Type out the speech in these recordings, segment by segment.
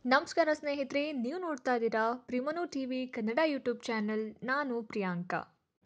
ನಮಸ್ಕಾರ ಸ್ನೇಹಿತರೆ ನೀವು ನೋಡ್ತಾ ಇದ್ದೀರಾ ಪ್ರಿಮನು ಟಿವಿ ಕನ್ನಡ ಯೂಟ್ಯೂಬ್ ಚಾನೆಲ್ ನಾನು ಪ್ರಿಯಾಂಕಾ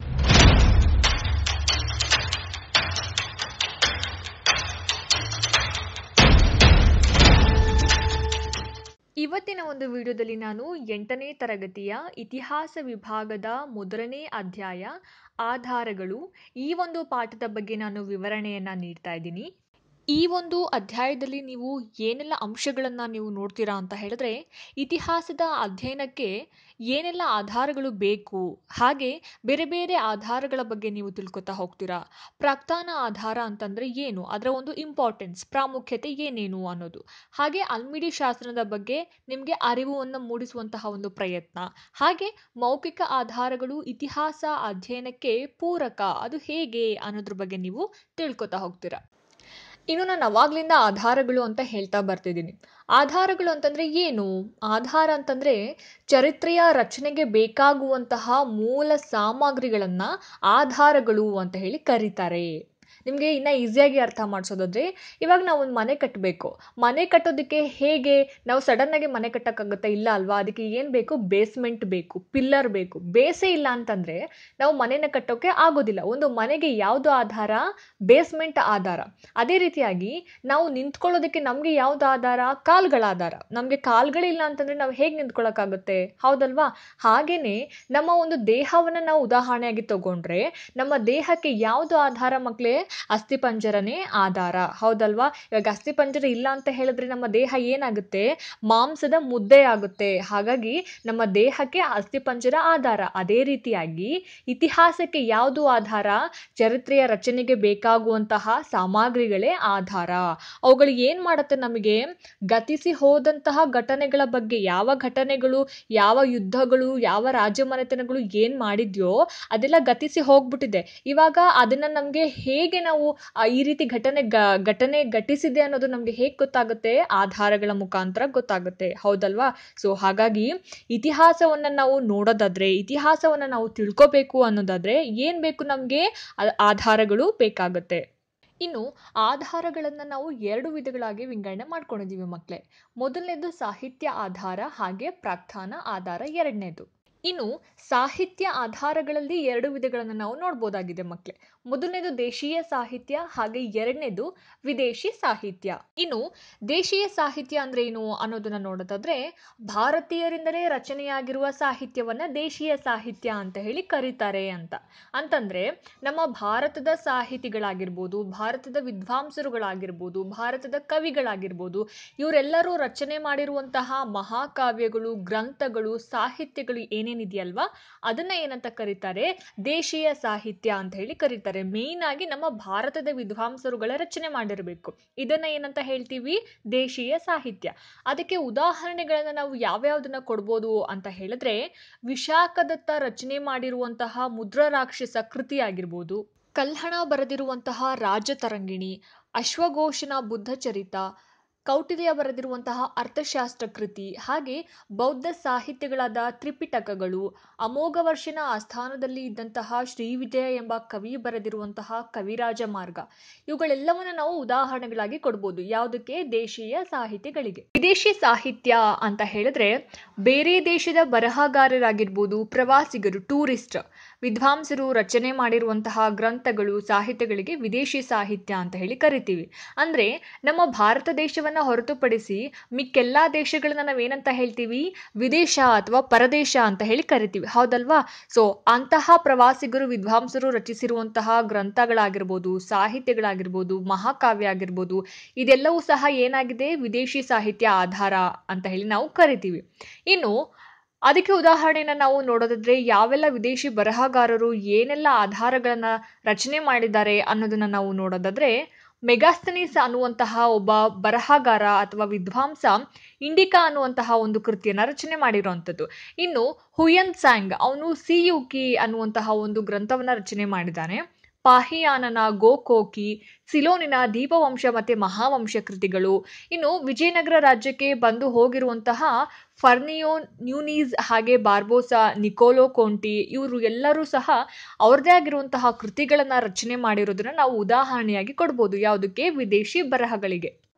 ಇವತ್ತಿನ ಒಂದು ವಿಡಿಯೋದಲ್ಲಿ ನಾನು ಎಂಟನೇ ತರಗತಿಯ ಇತಿಹಾಸ ವಿಭಾಗದ ಮೊದಲನೇ ಅಧ್ಯಾಯ ಆಧಾರಗಳು ಈ ಒಂದು ಪಾಠದ ಬಗ್ಗೆ ನಾನು ವಿವರಣೆಯನ್ನು ನೀಡ್ತಾ ಇದ್ದೀನಿ ಈ ಒಂದು ಅಧ್ಯಾಯದಲ್ಲಿ ನೀವು ಏನೆಲ್ಲ ಅಂಶಗಳನ್ನು ನೀವು ನೋಡ್ತೀರಾ ಅಂತ ಹೇಳಿದ್ರೆ ಇತಿಹಾಸದ ಅಧ್ಯಯನಕ್ಕೆ ಏನೆಲ್ಲ ಆಧಾರಗಳು ಬೇಕು ಹಾಗೆ ಬೇರೆ ಬೇರೆ ಆಧಾರಗಳ ಬಗ್ಗೆ ನೀವು ತಿಳ್ಕೊತಾ ಹೋಗ್ತೀರಾ ಪ್ರಾಕ್ತಾನ ಆಧಾರ ಅಂತಂದರೆ ಏನು ಅದರ ಒಂದು ಇಂಪಾರ್ಟೆನ್ಸ್ ಪ್ರಾಮುಖ್ಯತೆ ಏನೇನು ಅನ್ನೋದು ಹಾಗೆ ಅಲ್ಮಿಡಿ ಶಾಸ್ತ್ರದ ಬಗ್ಗೆ ನಿಮಗೆ ಅರಿವನ್ನು ಮೂಡಿಸುವಂತಹ ಒಂದು ಪ್ರಯತ್ನ ಹಾಗೆ ಮೌಖಿಕ ಆಧಾರಗಳು ಇತಿಹಾಸ ಅಧ್ಯಯನಕ್ಕೆ ಪೂರಕ ಅದು ಹೇಗೆ ಅನ್ನೋದ್ರ ಬಗ್ಗೆ ನೀವು ತಿಳ್ಕೊತಾ ಹೋಗ್ತೀರಾ ಇನ್ನು ನಾನು ಅವಾಗ್ಲಿಂದ ಆಧಾರಗಳು ಅಂತ ಹೇಳ್ತಾ ಬರ್ತಿದ್ದೀನಿ ಆಧಾರಗಳು ಅಂತಂದರೆ ಏನು ಆಧಾರ ಅಂತಂದರೆ ಚರಿತ್ರೆಯ ರಚನೆಗೆ ಬೇಕಾಗುವಂತಹ ಮೂಲ ಸಾಮಗ್ರಿಗಳನ್ನು ಆಧಾರಗಳು ಅಂತ ಹೇಳಿ ಕರೀತಾರೆ ನಿಮಗೆ ಇನ್ನೂ ಈಸಿಯಾಗಿ ಅರ್ಥ ಮಾಡಿಸೋದಾದ್ರೆ ಇವಾಗ ನಾವು ಒಂದು ಮನೆ ಕಟ್ಟಬೇಕು ಮನೆ ಕಟ್ಟೋದಕ್ಕೆ ಹೇಗೆ ನಾವು ಸಡನ್ನಾಗಿ ಮನೆ ಕಟ್ಟೋಕ್ಕಾಗುತ್ತೆ ಇಲ್ಲ ಅಲ್ವಾ ಅದಕ್ಕೆ ಏನು ಬೇಕು ಬೇಸ್ಮೆಂಟ್ ಬೇಕು ಪಿಲ್ಲರ್ ಬೇಕು ಬೇಸೇ ಇಲ್ಲ ಅಂತಂದರೆ ನಾವು ಮನೆನ ಕಟ್ಟೋಕ್ಕೆ ಆಗೋದಿಲ್ಲ ಒಂದು ಮನೆಗೆ ಯಾವುದು ಆಧಾರ ಬೇಸ್ಮೆಂಟ್ ಆಧಾರ ಅದೇ ರೀತಿಯಾಗಿ ನಾವು ನಿಂತ್ಕೊಳ್ಳೋದಕ್ಕೆ ನಮಗೆ ಯಾವುದು ಆಧಾರ ಕಾಲ್ಗಳ ಆಧಾರ ನಮಗೆ ಕಾಲ್ಗಳಿಲ್ಲ ಅಂತಂದರೆ ನಾವು ಹೇಗೆ ನಿಂತ್ಕೊಳ್ಳೋಕ್ಕಾಗುತ್ತೆ ಹೌದಲ್ವಾ ಹಾಗೆಯೇ ನಮ್ಮ ಒಂದು ದೇಹವನ್ನು ನಾವು ಉದಾಹರಣೆಯಾಗಿ ತಗೊಂಡ್ರೆ ನಮ್ಮ ದೇಹಕ್ಕೆ ಯಾವುದು ಆಧಾರ ಮಕ್ಕಳೇ ಅಸ್ಥಿಪಂಜರನೇ ಆಧಾರ ಹೌದಲ್ವಾ ಇವಾಗ ಅಸ್ಥಿಪಂಜರ ಇಲ್ಲ ಅಂತ ಹೇಳಿದ್ರೆ ನಮ್ಮ ದೇಹ ಏನಾಗುತ್ತೆ ಮಾಂಸದ ಮುದ್ದೆ ಆಗುತ್ತೆ ಹಾಗಾಗಿ ನಮ್ಮ ದೇಹಕ್ಕೆ ಅಸ್ಥಿಪಂಜರ ಆಧಾರ ಅದೇ ರೀತಿಯಾಗಿ ಇತಿಹಾಸಕ್ಕೆ ಯಾವುದು ಆಧಾರ ಚರಿತ್ರೆಯ ರಚನೆಗೆ ಬೇಕಾಗುವಂತಹ ಸಾಮಗ್ರಿಗಳೇ ಆಧಾರ ಅವುಗಳು ಏನು ಮಾಡುತ್ತೆ ನಮಗೆ ಗತಿಸಿ ಹೋದಂತಹ ಘಟನೆಗಳ ಬಗ್ಗೆ ಯಾವ ಘಟನೆಗಳು ಯಾವ ಯುದ್ಧಗಳು ಯಾವ ರಾಜಮನೆತನಗಳು ಏನು ಮಾಡಿದ್ಯೋ ಅದೆಲ್ಲ ಗತಿಸಿ ಹೋಗ್ಬಿಟ್ಟಿದೆ ಇವಾಗ ಅದನ್ನ ನಮಗೆ ಹೇಗೆ ನಾವು ಈ ರೀತಿ ಘಟನೆ ಗ ಘಟನೆ ಘಟಿಸಿದೆ ಅನ್ನೋದು ನಮಗೆ ಹೇಗೆ ಗೊತ್ತಾಗುತ್ತೆ ಆಧಾರಗಳ ಮುಖಾಂತರ ಗೊತ್ತಾಗುತ್ತೆ ಹೌದಲ್ವಾ ಸೊ ಹಾಗಾಗಿ ಇತಿಹಾಸವನ್ನು ನಾವು ನೋಡೋದಾದ್ರೆ ಇತಿಹಾಸವನ್ನು ನಾವು ತಿಳ್ಕೋಬೇಕು ಅನ್ನೋದಾದ್ರೆ ಏನು ಬೇಕು ನಮಗೆ ಆಧಾರಗಳು ಬೇಕಾಗುತ್ತೆ ಇನ್ನು ಆಧಾರಗಳನ್ನು ನಾವು ಎರಡು ವಿಧಗಳಾಗಿ ವಿಂಗಡಣೆ ಮಾಡ್ಕೊಂಡಿದ್ದೀವಿ ಮಕ್ಕಳೇ ಮೊದಲನೇದು ಸಾಹಿತ್ಯ ಆಧಾರ ಹಾಗೆ ಪ್ರಾಕ್ತಾನ ಆಧಾರ ಎರಡನೇದು ಇನ್ನು ಸಾಹಿತ್ಯ ಆಧಾರಗಳಲ್ಲಿ ಎರಡು ವಿಧಗಳನ್ನು ನಾವು ನೋಡ್ಬೋದಾಗಿದೆ ಮಕ್ಕಳೇ ಮೊದಲನೇದು ದೇಶೀಯ ಸಾಹಿತ್ಯ ಹಾಗೆ ಎರಡನೇದು ವಿದೇಶಿ ಸಾಹಿತ್ಯ ಇನ್ನು ದೇಶೀಯ ಸಾಹಿತ್ಯ ಅಂದ್ರೆ ಏನು ಅನ್ನೋದನ್ನ ನೋಡೋದಾದ್ರೆ ಭಾರತೀಯರಿಂದಲೇ ರಚನೆಯಾಗಿರುವ ಸಾಹಿತ್ಯವನ್ನ ದೇಶೀಯ ಸಾಹಿತ್ಯ ಅಂತ ಹೇಳಿ ಕರೀತಾರೆ ಅಂತ ಅಂತಂದ್ರೆ ನಮ್ಮ ಭಾರತದ ಸಾಹಿತಿಗಳಾಗಿರ್ಬೋದು ಭಾರತದ ವಿದ್ವಾಂಸರುಗಳಾಗಿರ್ಬೋದು ಭಾರತದ ಕವಿಗಳಾಗಿರ್ಬೋದು ಇವರೆಲ್ಲರೂ ರಚನೆ ಮಾಡಿರುವಂತಹ ಮಹಾಕಾವ್ಯಗಳು ಗ್ರಂಥಗಳು ಸಾಹಿತ್ಯಗಳು ಏನೇನಿದೆಯಲ್ವಾ ಅದನ್ನ ಏನಂತ ಕರೀತಾರೆ ದೇಶೀಯ ಸಾಹಿತ್ಯ ಅಂತ ಹೇಳಿ ಕರೀತಾರೆ ಮೇಯ್ನ್ ಆಗಿ ನಮ್ಮ ಭಾರತದ ವಿದ್ವಾಂಸರುಗಳ ರಚನೆ ಮಾಡಿರಬೇಕು ಇದನ್ನ ಏನಂತ ಹೇಳ್ತೀವಿ ದೇಶೀಯ ಸಾಹಿತ್ಯ ಅದಕ್ಕೆ ಉದಾಹರಣೆಗಳನ್ನ ನಾವು ಯಾವ್ಯಾವ್ದನ್ನ ಕೊಡ್ಬೋದು ಅಂತ ಹೇಳಿದ್ರೆ ವಿಶಾಖದತ್ತ ರಚನೆ ಮಾಡಿರುವಂತಹ ಮುದ್ರಾ ರಾಕ್ಷಸ ಕೃತಿ ಆಗಿರ್ಬೋದು ಕಲ್ಹಣ ಬರೆದಿರುವಂತಹ ರಾಜತರಂಗಿಣಿ ಅಶ್ವಘೋಷನ ಬುದ್ಧಚರಿತ ಕೌಟಿಲ್ಯ ಬರೆದಿರುವಂತಹ ಅರ್ಥಶಾಸ್ತ್ರ ಕೃತಿ ಹಾಗೆ ಬೌದ್ಧ ಸಾಹಿತ್ಯಗಳಾದ ತ್ರಿಪಿಟಕಗಳು ಅಮೋಘವರ್ಷನ ಆಸ್ಥಾನದಲ್ಲಿ ಇದ್ದಂತಹ ಶ್ರೀವಿಜಯ ಎಂಬ ಕವಿ ಬರೆದಿರುವಂತಹ ಕವಿರಾಜ ಮಾರ್ಗ ಇವುಗಳೆಲ್ಲವನ್ನ ನಾವು ಉದಾಹರಣೆಗಳಾಗಿ ಕೊಡ್ಬೋದು ಯಾವುದಕ್ಕೆ ದೇಶೀಯ ಸಾಹಿತ್ಯಗಳಿಗೆ ವಿದೇಶಿ ಸಾಹಿತ್ಯ ಅಂತ ಹೇಳಿದ್ರೆ ಬೇರೆ ದೇಶದ ಬರಹಗಾರರಾಗಿರ್ಬೋದು ಪ್ರವಾಸಿಗರು ಟೂರಿಸ್ಟ್ ವಿದ್ವಾಂಸರು ರಚನೆ ಮಾಡಿರುವಂತಹ ಗ್ರಂಥಗಳು ಸಾಹಿತ್ಯಗಳಿಗೆ ವಿದೇಶಿ ಸಾಹಿತ್ಯ ಅಂತ ಹೇಳಿ ಕರಿತೀವಿ ಅಂದ್ರೆ ನಮ್ಮ ಭಾರತ ದೇಶವನ್ನ ಹೊರತುಪಡಿಸಿ ಮಿಕ್ಕೆಲ್ಲಾ ದೇಶಗಳನ್ನ ನಾವೇನಂತ ಹೇಳ್ತೀವಿ ವಿದೇಶ ಅಥವಾ ಪರದೇಶ ಅಂತ ಹೇಳಿ ಕರಿತೀವಿ ಹೌದಲ್ವಾ ಸೊ ಅಂತಹ ಪ್ರವಾಸಿಗರು ವಿದ್ವಾಂಸರು ರಚಿಸಿರುವಂತಹ ಗ್ರಂಥಗಳಾಗಿರ್ಬೋದು ಸಾಹಿತ್ಯಗಳಾಗಿರ್ಬೋದು ಮಹಾಕಾವ್ಯ ಆಗಿರ್ಬೋದು ಇದೆಲ್ಲವೂ ಸಹ ಏನಾಗಿದೆ ವಿದೇಶಿ ಸಾಹಿತ್ಯ ಆಧಾರ ಅಂತ ಹೇಳಿ ನಾವು ಕರಿತೀವಿ ಇನ್ನು ಅದಕ್ಕೆ ಉದಾಹರಣೆನ ನಾವು ನೋಡೋದಾದ್ರೆ ಯಾವೆಲ್ಲ ವಿದೇಶಿ ಬರಹಗಾರರು ಏನೆಲ್ಲ ಆಧಾರಗಳನ್ನ ರಚನೆ ಮಾಡಿದ್ದಾರೆ ಅನ್ನೋದನ್ನ ನಾವು ನೋಡೋದಾದ್ರೆ ಮೆಗಾಸ್ತನೀಸ್ ಅನ್ನುವಂತಹ ಒಬ್ಬ ಬರಹಗಾರ ಅಥವಾ ವಿದ್ವಾಂಸ ಇಂಡಿಕಾ ಅನ್ನುವಂತಹ ಒಂದು ಕೃತಿಯನ್ನು ರಚನೆ ಮಾಡಿರುವಂಥದ್ದು ಇನ್ನು ಹುಯನ್ ಸ್ಯಾಂಗ್ ಅವನು ಸಿಯುಕಿ ಅನ್ನುವಂತಹ ಒಂದು ಗ್ರಂಥವನ್ನು ರಚನೆ ಮಾಡಿದ್ದಾನೆ ಪಾಹಿಯಾನನ ಗೋಕೋಕಿ ಸಿಲೋನಿನ ದೀಪವಂಶ ಮತ್ತು ಮಹಾವಂಶ ಕೃತಿಗಳು ಇನ್ನು ವಿಜಯನಗರ ರಾಜ್ಯಕ್ಕೆ ಬಂದು ಹೋಗಿರುವಂತಹ ಫರ್ನಿಯೋ ನ್ಯೂನೀಸ್ ಹಾಗೆ ಬಾರ್ಬೋಸಾ ನಿಕೋಲೋ ಕೋಂಟಿ ಇವರು ಎಲ್ಲರೂ ಸಹ ಅವ್ರದ್ದೇ ಆಗಿರುವಂತಹ ಕೃತಿಗಳನ್ನು ರಚನೆ ಮಾಡಿರೋದನ್ನ ನಾವು ಉದಾಹರಣೆಯಾಗಿ ಕೊಡ್ಬೋದು ಯಾವುದಕ್ಕೆ ವಿದೇಶಿ ಬರಹಗಳಿಗೆ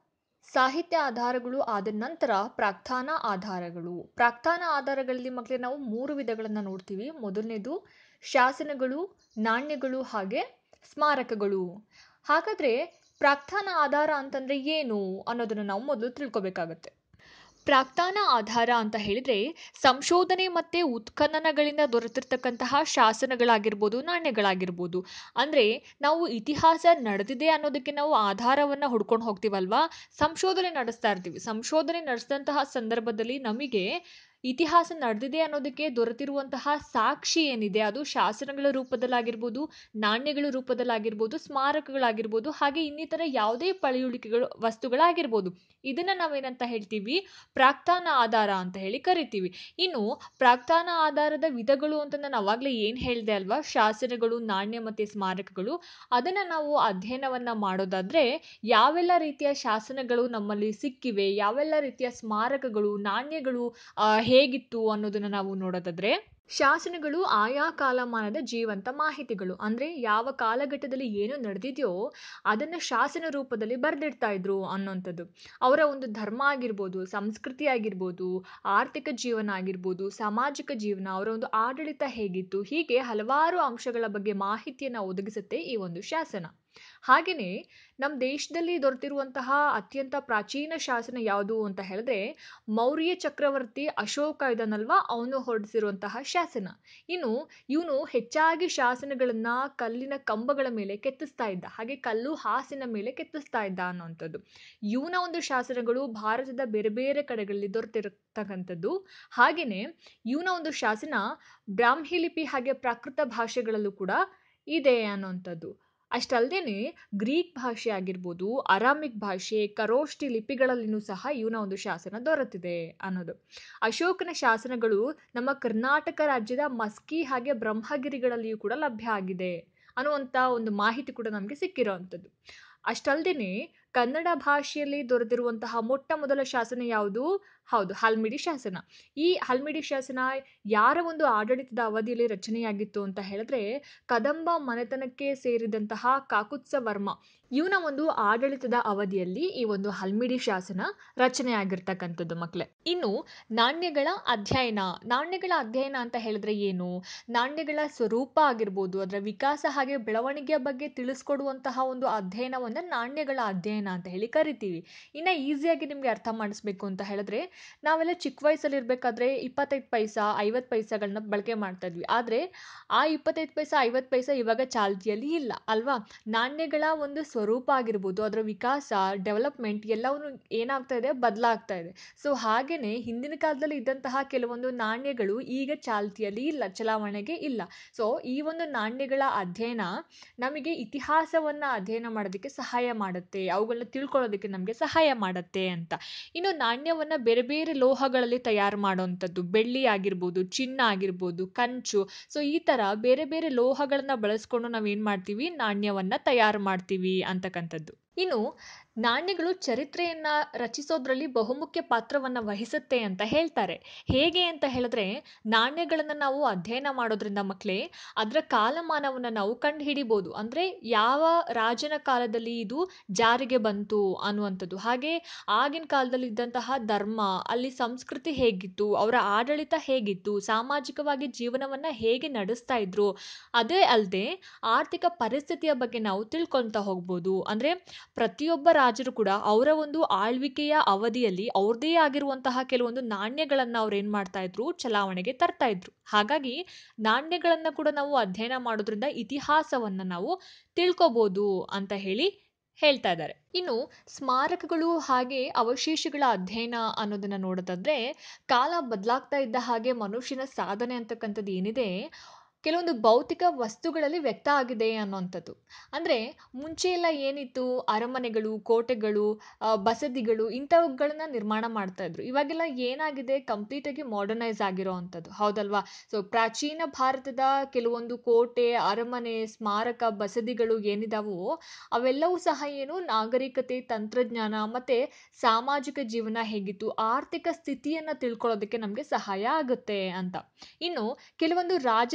ಸಾಹಿತ್ಯ ಆಧಾರಗಳು ಆದ ನಂತರ ಪ್ರಾಕ್ತಾನ ಆಧಾರಗಳು ಪ್ರಾಕ್ತಾನ ಆಧಾರಗಳಲ್ಲಿ ಮಕ್ಕಳೇ ನಾವು ಮೂರು ವಿಧಗಳನ್ನು ನೋಡ್ತೀವಿ ಮೊದಲನೇದು ಶಾಸನಗಳು ನಾಣ್ಯಗಳು ಹಾಗೆ ಸ್ಮಾರಕಗಳು ಹಾಗಾದರೆ ಪ್ರಾಕ್ತಾನ ಆಧಾರ ಅಂತಂದರೆ ಏನು ಅನ್ನೋದನ್ನು ನಾವು ಮೊದಲು ತಿಳ್ಕೊಬೇಕಾಗತ್ತೆ ಪ್ರಾಕ್ತಾನ ಆಧಾರ ಅಂತ ಹೇಳಿದರೆ ಸಂಶೋಧನೆ ಮತ್ತು ಉತ್ಖನನಗಳಿಂದ ದೊರೆತಿರ್ತಕ್ಕಂತಹ ಶಾಸನಗಳಾಗಿರ್ಬೋದು ನಾಣ್ಯಗಳಾಗಿರ್ಬೋದು ಅಂದರೆ ನಾವು ಇತಿಹಾಸ ನಡೆದಿದೆ ಅನ್ನೋದಕ್ಕೆ ನಾವು ಆಧಾರವನ್ನು ಹುಡ್ಕೊಂಡು ಹೋಗ್ತೀವಲ್ವಾ ಸಂಶೋಧನೆ ನಡೆಸ್ತಾ ಇರ್ತೀವಿ ಸಂಶೋಧನೆ ನಡೆಸಿದಂತಹ ಸಂದರ್ಭದಲ್ಲಿ ನಮಗೆ ಇತಿಹಾಸ ನಡೆದಿದೆ ಅನ್ನೋದಕ್ಕೆ ದೊರೆತಿರುವಂತಹ ಸಾಕ್ಷಿ ಏನಿದೆ ಅದು ಶಾಸನಗಳ ರೂಪದಲ್ಲಾಗಿರ್ಬೋದು ನಾಣ್ಯಗಳ ರೂಪದಲ್ಲಾಗಿರ್ಬೋದು ಸ್ಮಾರಕಗಳಾಗಿರ್ಬೋದು ಹಾಗೆ ಇನ್ನಿತರ ಯಾವುದೇ ಪಳೆಯುಳಿಕೆಗಳು ವಸ್ತುಗಳಾಗಿರ್ಬೋದು ಇದನ್ನು ನಾವೇನಂತ ಹೇಳ್ತೀವಿ ಪ್ರಾಕ್ತಾನ ಆಧಾರ ಅಂತ ಹೇಳಿ ಕರಿತೀವಿ ಇನ್ನು ಪ್ರಾಕ್ತಾನ ಆಧಾರದ ವಿಧಗಳು ಅಂತ ನಾನು ಅವಾಗಲೇ ಏನು ಹೇಳಿದೆ ಅಲ್ವಾ ಶಾಸನಗಳು ನಾಣ್ಯ ಮತ್ತು ಸ್ಮಾರಕಗಳು ಅದನ್ನು ನಾವು ಅಧ್ಯಯನವನ್ನು ಮಾಡೋದಾದರೆ ಯಾವೆಲ್ಲ ರೀತಿಯ ಶಾಸನಗಳು ನಮ್ಮಲ್ಲಿ ಸಿಕ್ಕಿವೆ ಯಾವೆಲ್ಲ ರೀತಿಯ ಸ್ಮಾರಕಗಳು ನಾಣ್ಯಗಳು ಹೇಗಿತ್ತು ಅನ್ನೋದನ್ನು ನಾವು ನೋಡೋದಾದರೆ ಶಾಸನಗಳು ಆಯಾ ಕಾಲಮಾನದ ಜೀವಂತ ಮಾಹಿತಿಗಳು ಅಂದರೆ ಯಾವ ಕಾಲಘಟ್ಟದಲ್ಲಿ ಏನು ನಡೆದಿದೆಯೋ ಅದನ್ನು ಶಾಸನ ರೂಪದಲ್ಲಿ ಬರೆದಿಡ್ತಾ ಇದ್ರು ಅನ್ನೋಂಥದ್ದು ಅವರ ಒಂದು ಧರ್ಮ ಆಗಿರ್ಬೋದು ಸಂಸ್ಕೃತಿ ಆಗಿರ್ಬೋದು ಆರ್ಥಿಕ ಜೀವನ ಆಗಿರ್ಬೋದು ಸಾಮಾಜಿಕ ಜೀವನ ಅವರ ಒಂದು ಆಡಳಿತ ಹೇಗಿತ್ತು ಹೀಗೆ ಹಲವಾರು ಅಂಶಗಳ ಬಗ್ಗೆ ಮಾಹಿತಿಯನ್ನು ಒದಗಿಸುತ್ತೆ ಈ ಒಂದು ಶಾಸನ ಹಾಗೆಯೇ ನಮ್ಮ ದೇಶದಲ್ಲಿ ದೊರೆತಿರುವಂತಹ ಅತ್ಯಂತ ಪ್ರಾಚೀನ ಶಾಸನ ಯಾವುದು ಅಂತ ಹೇಳಿದ್ರೆ ಮೌರ್ಯ ಚಕ್ರವರ್ತಿ ಅಶೋಕ ಇದನ್ನಲ್ವಾ ಅವನು ಹೊರಡಿಸಿರುವಂತಹ ಶಾಸನ ಇನ್ನು ಇವನು ಹೆಚ್ಚಾಗಿ ಶಾಸನಗಳನ್ನು ಕಲ್ಲಿನ ಕಂಬಗಳ ಮೇಲೆ ಕೆತ್ತಿಸ್ತಾ ಇದ್ದ ಹಾಗೆ ಕಲ್ಲು ಹಾಸಿನ ಮೇಲೆ ಕೆತ್ತಿಸ್ತಾ ಇದ್ದ ಅನ್ನೋವಂಥದ್ದು ಇವನ ಒಂದು ಶಾಸನಗಳು ಭಾರತದ ಬೇರೆ ಬೇರೆ ಕಡೆಗಳಲ್ಲಿ ದೊರೆತಿರತಕ್ಕಂಥದ್ದು ಹಾಗೆಯೇ ಇವನ ಒಂದು ಶಾಸನ ಬ್ರಾಹ್ಮಿ ಲಿಪಿ ಹಾಗೆ ಪ್ರಾಕೃತ ಭಾಷೆಗಳಲ್ಲೂ ಕೂಡ ಇದೆ ಅನ್ನೋವಂಥದ್ದು ಅಷ್ಟಲ್ಲದೆ ಗ್ರೀಕ್ ಭಾಷೆ ಆಗಿರ್ಬೋದು ಅರಾಮಿಕ್ ಭಾಷೆ ಕರೋಷ್ಟಿ ಲಿಪಿಗಳಲ್ಲಿನೂ ಸಹ ಇವನ ಒಂದು ಶಾಸನ ದೊರೆತಿದೆ ಅನ್ನೋದು ಅಶೋಕನ ಶಾಸನಗಳು ನಮ್ಮ ಕರ್ನಾಟಕ ರಾಜ್ಯದ ಮಸ್ಕಿ ಹಾಗೆ ಬ್ರಹ್ಮಗಿರಿಗಳಲ್ಲಿಯೂ ಕೂಡ ಲಭ್ಯ ಆಗಿದೆ ಅನ್ನುವಂಥ ಒಂದು ಮಾಹಿತಿ ಕೂಡ ನಮಗೆ ಸಿಕ್ಕಿರೋವಂಥದ್ದು ಅಷ್ಟಲ್ಲದೆ ಕನ್ನಡ ಭಾಷೆಯಲ್ಲಿ ದೊರೆತಿರುವಂತಹ ಮೊಟ್ಟ ಮೊದಲ ಶಾಸನ ಯಾವುದು ಹೌದು ಹಲ್ಮಿಡಿ ಶಾಸನ ಈ ಹಲ್ಮಿಡಿ ಶಾಸನ ಯಾರ ಒಂದು ಆಡಳಿತದ ಅವಧಿಯಲ್ಲಿ ರಚನೆಯಾಗಿತ್ತು ಅಂತ ಹೇಳಿದ್ರೆ ಕದಂಬ ಮನೆತನಕ್ಕೆ ಸೇರಿದಂತಹ ಕಾಕುತ್ಸ ವರ್ಮ ಇವನ ಒಂದು ಆಡಳಿತದ ಅವಧಿಯಲ್ಲಿ ಈ ಒಂದು ಹಲ್ಮಿಡಿ ಶಾಸನ ರಚನೆಯಾಗಿರ್ತಕ್ಕಂಥದ್ದು ಮಕ್ಕಳೇ ಇನ್ನು ನಾಣ್ಯಗಳ ಅಧ್ಯಯನ ನಾಣ್ಯಗಳ ಅಧ್ಯಯನ ಅಂತ ಹೇಳಿದ್ರೆ ಏನು ನಾಣ್ಯಗಳ ಸ್ವರೂಪ ಆಗಿರ್ಬೋದು ಅದರ ವಿಕಾಸ ಹಾಗೆ ಬೆಳವಣಿಗೆಯ ಬಗ್ಗೆ ತಿಳಿಸ್ಕೊಡುವಂತಹ ಒಂದು ಅಧ್ಯಯನವನ್ನು ನಾಣ್ಯಗಳ ಅಧ್ಯಯನ ಅಂತ ಹೇಳಿ ಕರಿತೀವಿ ಇನ್ನು ಈಸಿಯಾಗಿ ನಿಮಗೆ ಅರ್ಥ ಮಾಡಿಸ್ಬೇಕು ಅಂತ ಹೇಳಿದ್ರೆ ನಾವೆಲ್ಲ ಚಿಕ್ಕ ವಯಸ್ಸಲ್ಲಿ ಇರಬೇಕಾದ್ರೆ ಇಪ್ಪತ್ತೈದು ಪೈಸಾ ಐವತ್ತು ಪೈಸಾಗಳನ್ನ ಬಳಕೆ ಮಾಡ್ತಾ ಇದ್ವಿ ಆದರೆ ಆ ಇಪ್ಪತ್ತೈದು ಪೈಸಾ ಐವತ್ತು ಪೈಸಾ ಇವಾಗ ಚಾಲ್ತಿಯಲ್ಲಿ ಇಲ್ಲ ಅಲ್ವಾ ನಾಣ್ಯಗಳ ಒಂದು ಸ್ವರೂಪ ಆಗಿರ್ಬೋದು ಅದರ ವಿಕಾಸ ಡೆವಲಪ್ಮೆಂಟ್ ಎಲ್ಲವೂ ಏನಾಗ್ತಾ ಇದೆ ಬದಲಾಗ್ತಾ ಇದೆ ಸೊ ಹಾಗೆಯೇ ಹಿಂದಿನ ಕಾಲದಲ್ಲಿ ಇದ್ದಂತಹ ಕೆಲವೊಂದು ನಾಣ್ಯಗಳು ಈಗ ಚಾಲ್ತಿಯಲ್ಲಿ ಇಲ್ಲ ಚಲಾವಣೆಗೆ ಇಲ್ಲ ಸೊ ಈ ಒಂದು ನಾಣ್ಯಗಳ ಅಧ್ಯಯನ ನಮಗೆ ಇತಿಹಾಸವನ್ನು ಅಧ್ಯಯನ ಮಾಡೋದಕ್ಕೆ ಸಹಾಯ ಮಾಡುತ್ತೆ ಅವುಗಳನ್ನ ತಿಳ್ಕೊಳ್ಳೋದಕ್ಕೆ ನಮಗೆ ಸಹಾಯ ಮಾಡುತ್ತೆ ಅಂತ ಇನ್ನು ನಾಣ್ಯವನ್ನು ಬೇರೆ ಬೇರೆ ಲೋಹಗಳಲ್ಲಿ ತಯಾರು ಮಾಡುವಂಥದ್ದು ಬೆಳ್ಳಿ ಆಗಿರ್ಬೋದು ಚಿನ್ನ ಆಗಿರ್ಬೋದು ಕಂಚು ಸೊ ಈ ಥರ ಬೇರೆ ಬೇರೆ ಲೋಹಗಳನ್ನು ಬಳಸ್ಕೊಂಡು ನಾವು ಏನು ಮಾಡ್ತೀವಿ ನಾಣ್ಯವನ್ನು ತಯಾರು ಮಾಡ್ತೀವಿ ಅಂತಕ್ಕಂಥದ್ದು ಇನ್ನು ನಾಣ್ಯಗಳು ಚರಿತ್ರೆಯನ್ನು ರಚಿಸೋದ್ರಲ್ಲಿ ಬಹುಮುಖ್ಯ ಪಾತ್ರವನ್ನು ವಹಿಸುತ್ತೆ ಅಂತ ಹೇಳ್ತಾರೆ ಹೇಗೆ ಅಂತ ಹೇಳಿದ್ರೆ ನಾಣ್ಯಗಳನ್ನು ನಾವು ಅಧ್ಯಯನ ಮಾಡೋದ್ರಿಂದ ಮಕ್ಕಳೇ ಅದರ ಕಾಲಮಾನವನ್ನು ನಾವು ಕಂಡು ಹಿಡಿಬೋದು ಅಂದರೆ ಯಾವ ರಾಜನ ಕಾಲದಲ್ಲಿ ಇದು ಜಾರಿಗೆ ಬಂತು ಅನ್ನುವಂಥದ್ದು ಹಾಗೆ ಆಗಿನ ಕಾಲದಲ್ಲಿ ಇದ್ದಂತಹ ಧರ್ಮ ಅಲ್ಲಿ ಸಂಸ್ಕೃತಿ ಹೇಗಿತ್ತು ಅವರ ಆಡಳಿತ ಹೇಗಿತ್ತು ಸಾಮಾಜಿಕವಾಗಿ ಜೀವನವನ್ನು ಹೇಗೆ ನಡೆಸ್ತಾ ಇದ್ರು ಅದೇ ಅಲ್ಲದೆ ಆರ್ಥಿಕ ಪರಿಸ್ಥಿತಿಯ ಬಗ್ಗೆ ನಾವು ತಿಳ್ಕೊಳ್ತಾ ಹೋಗ್ಬೋದು ಅಂದರೆ ಪ್ರತಿಯೊಬ್ಬ ರಾಜರು ಕೂಡ ಅವರ ಒಂದು ಆಳ್ವಿಕೆಯ ಅವಧಿಯಲ್ಲಿ ಅವ್ರದ್ದೇ ಆಗಿರುವಂತಹ ಕೆಲವೊಂದು ನಾಣ್ಯಗಳನ್ನು ಅವ್ರು ಏನು ಮಾಡ್ತಾ ಇದ್ರು ಚಲಾವಣೆಗೆ ತರ್ತಾ ಇದ್ರು ಹಾಗಾಗಿ ನಾಣ್ಯಗಳನ್ನು ಕೂಡ ನಾವು ಅಧ್ಯಯನ ಮಾಡೋದ್ರಿಂದ ಇತಿಹಾಸವನ್ನು ನಾವು ತಿಳ್ಕೊಬೋದು ಅಂತ ಹೇಳಿ ಹೇಳ್ತಾ ಇದ್ದಾರೆ ಇನ್ನು ಸ್ಮಾರಕಗಳು ಹಾಗೆ ಅವಶೇಷಗಳ ಅಧ್ಯಯನ ಅನ್ನೋದನ್ನ ನೋಡೋದಾದ್ರೆ ಕಾಲ ಬದಲಾಗ್ತಾ ಇದ್ದ ಹಾಗೆ ಮನುಷ್ಯನ ಸಾಧನೆ ಅಂತಕ್ಕಂಥದ್ದು ಏನಿದೆ ಕೆಲವೊಂದು ಭೌತಿಕ ವಸ್ತುಗಳಲ್ಲಿ ವ್ಯಕ್ತ ಆಗಿದೆ ಅನ್ನೋಂಥದ್ದು ಅಂದರೆ ಮುಂಚೆ ಎಲ್ಲ ಏನಿತ್ತು ಅರಮನೆಗಳು ಕೋಟೆಗಳು ಬಸದಿಗಳು ಇಂಥವುಗಳನ್ನ ನಿರ್ಮಾಣ ಮಾಡ್ತಾ ಇದ್ರು ಇವಾಗೆಲ್ಲ ಏನಾಗಿದೆ ಕಂಪ್ಲೀಟಾಗಿ ಮಾಡರ್ನೈಸ್ ಆಗಿರೋ ಅಂಥದ್ದು ಹೌದಲ್ವಾ ಸೊ ಪ್ರಾಚೀನ ಭಾರತದ ಕೆಲವೊಂದು ಕೋಟೆ ಅರಮನೆ ಸ್ಮಾರಕ ಬಸದಿಗಳು ಏನಿದಾವೋ ಅವೆಲ್ಲವೂ ಸಹ ಏನು ನಾಗರಿಕತೆ ತಂತ್ರಜ್ಞಾನ ಮತ್ತು ಸಾಮಾಜಿಕ ಜೀವನ ಹೇಗಿತ್ತು ಆರ್ಥಿಕ ಸ್ಥಿತಿಯನ್ನು ತಿಳ್ಕೊಳ್ಳೋದಕ್ಕೆ ನಮಗೆ ಸಹಾಯ ಆಗುತ್ತೆ ಅಂತ ಇನ್ನು ಕೆಲವೊಂದು ರಾಜರುಗಳ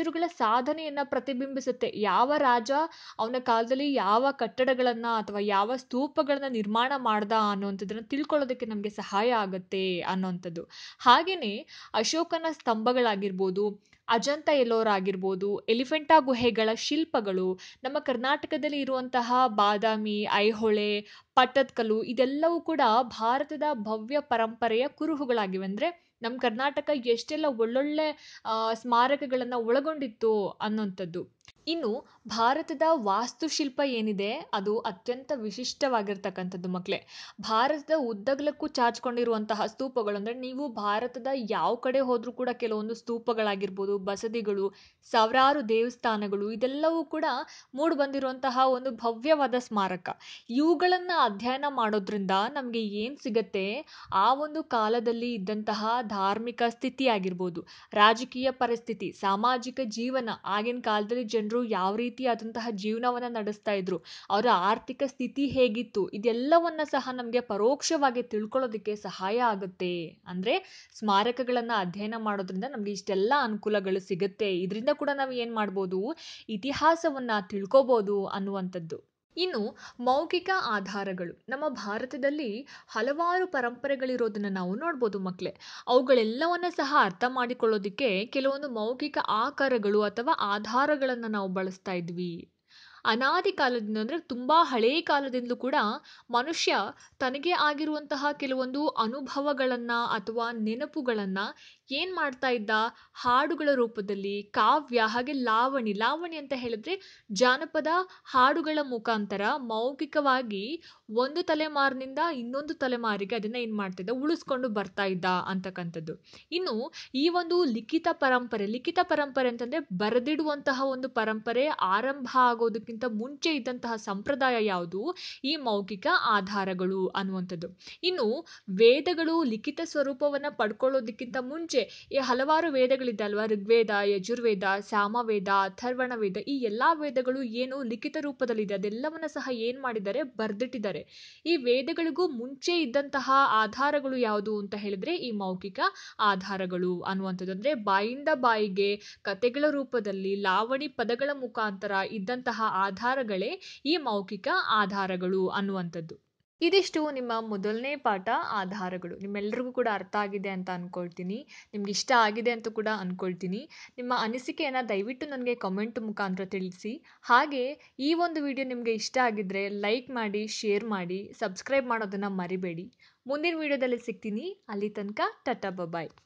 ಸಾಧನೆಯನ್ನು ಪ್ರತಿಬಿಂಬಿಸುತ್ತೆ ಯಾವ ರಾಜ ಅವನ ಕಾಲದಲ್ಲಿ ಯಾವ ಕಟ್ಟಡಗಳನ್ನು ಅಥವಾ ಯಾವ ಸ್ತೂಪಗಳನ್ನು ನಿರ್ಮಾಣ ಮಾಡ್ದ ಅನ್ನುವಂಥದ್ದನ್ನು ತಿಳ್ಕೊಳ್ಳೋದಕ್ಕೆ ನಮಗೆ ಸಹಾಯ ಆಗುತ್ತೆ ಅನ್ನೋವಂಥದ್ದು ಹಾಗೆಯೇ ಅಶೋಕನ ಸ್ತಂಭಗಳಾಗಿರ್ಬೋದು ಅಜಂತ ಎಲ್ಲೋರ ಆಗಿರ್ಬೋದು ಎಲಿಫೆಂಟಾ ಗುಹೆಗಳ ಶಿಲ್ಪಗಳು ನಮ್ಮ ಕರ್ನಾಟಕದಲ್ಲಿ ಇರುವಂತಹ ಬಾದಾಮಿ ಐಹೊಳೆ ಪಟ್ಟದಕಲ್ಲು ಇದೆಲ್ಲವೂ ಕೂಡ ಭಾರತದ ಭವ್ಯ ಪರಂಪರೆಯ ಕುರುಹುಗಳಾಗಿವೆ ಅಂದರೆ ನಮ್ಮ ಕರ್ನಾಟಕ ಎಷ್ಟೆಲ್ಲ ಒಳ್ಳೊಳ್ಳೆ ಸ್ಮಾರಕಗಳನ್ನು ಒಳಗೊಂಡಿತ್ತು ಅನ್ನೋಂಥದ್ದು ಇನ್ನು ಭಾರತದ ವಾಸ್ತುಶಿಲ್ಪ ಏನಿದೆ ಅದು ಅತ್ಯಂತ ವಿಶಿಷ್ಟವಾಗಿರ್ತಕ್ಕಂಥದ್ದು ಮಕ್ಕಳೇ ಭಾರತದ ಉದ್ದಗಲಕ್ಕೂ ಚಾಚಿಕೊಂಡಿರುವಂತಹ ಸ್ತೂಪಗಳು ಅಂದರೆ ನೀವು ಭಾರತದ ಯಾವ ಕಡೆ ಹೋದರೂ ಕೂಡ ಕೆಲವೊಂದು ಸ್ತೂಪಗಳಾಗಿರ್ಬೋದು ಬಸದಿಗಳು ಸಾವಿರಾರು ದೇವಸ್ಥಾನಗಳು ಇದೆಲ್ಲವೂ ಕೂಡ ಮೂಡಿ ಬಂದಿರುವಂತಹ ಒಂದು ಭವ್ಯವಾದ ಸ್ಮಾರಕ ಇವುಗಳನ್ನು ಅಧ್ಯಯನ ಮಾಡೋದ್ರಿಂದ ನಮಗೆ ಏನು ಸಿಗತ್ತೆ ಆ ಒಂದು ಕಾಲದಲ್ಲಿ ಇದ್ದಂತಹ ಧಾರ್ಮಿಕ ಸ್ಥಿತಿ ಆಗಿರ್ಬೋದು ರಾಜಕೀಯ ಪರಿಸ್ಥಿತಿ ಸಾಮಾಜಿಕ ಜೀವನ ಆಗಿನ ಕಾಲದಲ್ಲಿ ಜನರು ಯಾವ ರೀತಿಯಾದಂತಹ ಜೀವನವನ್ನು ನಡೆಸ್ತಾ ಇದ್ರು ಅವರ ಆರ್ಥಿಕ ಸ್ಥಿತಿ ಹೇಗಿತ್ತು ಇದೆಲ್ಲವನ್ನ ಸಹ ನಮಗೆ ಪರೋಕ್ಷವಾಗಿ ತಿಳ್ಕೊಳ್ಳೋದಕ್ಕೆ ಸಹಾಯ ಆಗುತ್ತೆ ಅಂದರೆ ಸ್ಮಾರಕಗಳನ್ನು ಅಧ್ಯಯನ ಮಾಡೋದ್ರಿಂದ ನಮಗೆ ಇಷ್ಟೆಲ್ಲ ಅನುಕೂಲಗಳು ಸಿಗುತ್ತೆ ಇದರಿಂದ ಕೂಡ ನಾವು ಏನು ಮಾಡ್ಬೋದು ಇತಿಹಾಸವನ್ನು ತಿಳ್ಕೊಬೋದು ಅನ್ನುವಂಥದ್ದು ಇನ್ನು ಮೌಖಿಕ ಆಧಾರಗಳು ನಮ್ಮ ಭಾರತದಲ್ಲಿ ಹಲವಾರು ಪರಂಪರೆಗಳಿರೋದನ್ನು ನಾವು ನೋಡ್ಬೋದು ಮಕ್ಕಳೇ ಅವುಗಳೆಲ್ಲವನ್ನ ಸಹ ಅರ್ಥ ಮಾಡಿಕೊಳ್ಳೋದಕ್ಕೆ ಕೆಲವೊಂದು ಮೌಖಿಕ ಆಕಾರಗಳು ಅಥವಾ ಆಧಾರಗಳನ್ನು ನಾವು ಬಳಸ್ತಾ ಇದ್ವಿ ಅನಾದಿ ಕಾಲದಿಂದ ಅಂದರೆ ತುಂಬ ಹಳೆಯ ಕಾಲದಿಂದಲೂ ಕೂಡ ಮನುಷ್ಯ ತನಗೆ ಆಗಿರುವಂತಹ ಕೆಲವೊಂದು ಅನುಭವಗಳನ್ನು ಅಥವಾ ನೆನಪುಗಳನ್ನು ಏನು ಮಾಡ್ತಾ ಇದ್ದ ಹಾಡುಗಳ ರೂಪದಲ್ಲಿ ಕಾವ್ಯ ಹಾಗೆ ಲಾವಣಿ ಲಾವಣಿ ಅಂತ ಹೇಳಿದ್ರೆ ಜಾನಪದ ಹಾಡುಗಳ ಮುಖಾಂತರ ಮೌಖಿಕವಾಗಿ ಒಂದು ತಲೆಮಾರಿನಿಂದ ಇನ್ನೊಂದು ತಲೆಮಾರಿಗೆ ಅದನ್ನು ಏನು ಮಾಡ್ತಿದ್ದ ಉಳಿಸ್ಕೊಂಡು ಬರ್ತಾ ಇದ್ದ ಅಂತಕ್ಕಂಥದ್ದು ಇನ್ನು ಈ ಒಂದು ಲಿಖಿತ ಪರಂಪರೆ ಲಿಖಿತ ಪರಂಪರೆ ಅಂತಂದರೆ ಬರೆದಿಡುವಂತಹ ಒಂದು ಪರಂಪರೆ ಆರಂಭ ಆಗೋದಕ್ಕಿಂತ ಮುಂಚೆ ಇದ್ದಂತಹ ಸಂಪ್ರದಾಯ ಯಾವುದು ಈ ಮೌಖಿಕ ಆಧಾರಗಳು ಅನ್ನುವಂಥದ್ದು ಇನ್ನು ವೇದಗಳು ಲಿಖಿತ ಸ್ವರೂಪವನ್ನು ಪಡ್ಕೊಳ್ಳೋದಕ್ಕಿಂತ ಮುಂಚೆ ಈ ಹಲವಾರು ವೇದಗಳಿದೆ ಅಲ್ವಾ ಋಗ್ವೇದ ಯಜುರ್ವೇದ ಸಾಮವೇದ ಅಥರ್ವಣ ವೇದ ಈ ಎಲ್ಲ ವೇದಗಳು ಏನು ಲಿಖಿತ ರೂಪದಲ್ಲಿದೆ ಅದೆಲ್ಲವನ್ನ ಸಹ ಏನು ಮಾಡಿದ್ದಾರೆ ಬರೆದಿಟ್ಟಿದ್ದಾರೆ ಈ ವೇದಗಳಿಗೂ ಮುಂಚೆ ಇದ್ದಂತಹ ಆಧಾರಗಳು ಯಾವುದು ಅಂತ ಹೇಳಿದ್ರೆ ಈ ಮೌಖಿಕ ಆಧಾರಗಳು ಅನ್ನುವಂಥದ್ದು ಅಂದರೆ ಬಾಯಿಂದ ಬಾಯಿಗೆ ಕತೆಗಳ ರೂಪದಲ್ಲಿ ಲಾವಣಿ ಪದಗಳ ಮುಖಾಂತರ ಇದ್ದಂತಹ ಆಧಾರಗಳೇ ಈ ಮೌಖಿಕ ಆಧಾರಗಳು ಅನ್ನುವಂಥದ್ದು ಇದಿಷ್ಟು ನಿಮ್ಮ ಮೊದಲನೇ ಪಾಠ ಆಧಾರಗಳು ನಿಮ್ಮೆಲ್ಲರಿಗೂ ಕೂಡ ಅರ್ಥ ಆಗಿದೆ ಅಂತ ಅಂದ್ಕೊಳ್ತೀನಿ ನಿಮ್ಗೆ ಇಷ್ಟ ಆಗಿದೆ ಅಂತ ಕೂಡ ಅಂದ್ಕೊಳ್ತೀನಿ ನಿಮ್ಮ ಅನಿಸಿಕೆಯನ್ನು ದಯವಿಟ್ಟು ನನಗೆ ಕಮೆಂಟ್ ಮುಖಾಂತರ ತಿಳಿಸಿ ಹಾಗೆ ಈ ಒಂದು ವಿಡಿಯೋ ನಿಮಗೆ ಇಷ್ಟ ಆಗಿದ್ದರೆ ಲೈಕ್ ಮಾಡಿ ಶೇರ್ ಮಾಡಿ ಸಬ್ಸ್ಕ್ರೈಬ್ ಮಾಡೋದನ್ನು ಮರಿಬೇಡಿ ಮುಂದಿನ ವಿಡಿಯೋದಲ್ಲಿ ಸಿಗ್ತೀನಿ ಅಲ್ಲಿ ತನಕ ಟಟಾ ಬಬಾಯ್